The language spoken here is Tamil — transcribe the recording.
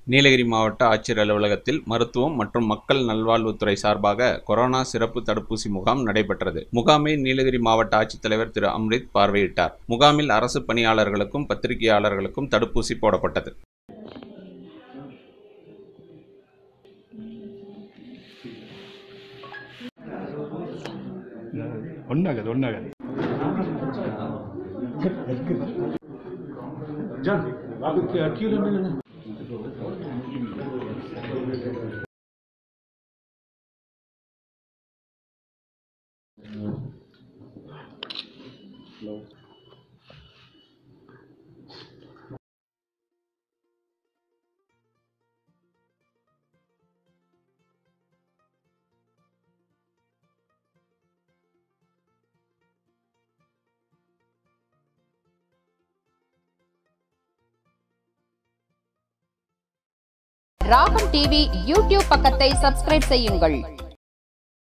நீலகிரி மாவட்ட ஆட்சியர் அலுவலகத்தில் மருத்துவம் மற்றும் மக்கள் நல்வாழ்வுத்துறை சார்பாக கொரோனா சிறப்பு தடுப்பூசி முகாம் நடைபெற்றது முகாமை நீலகிரி மாவட்ட ஆட்சித்தலைவர் திரு அம்ரித் பார்வையிட்டார் முகாமில் அரசு பணியாளர்களுக்கும் பத்திரிகையாளர்களுக்கும் தடுப்பூசி போடப்பட்டது ஒன்றாகாது ஒன்றாகாது ராகம் டிவி யூடியூப் பக்கத்தை சப்ஸ்கிரைப் செய்யுங்கள்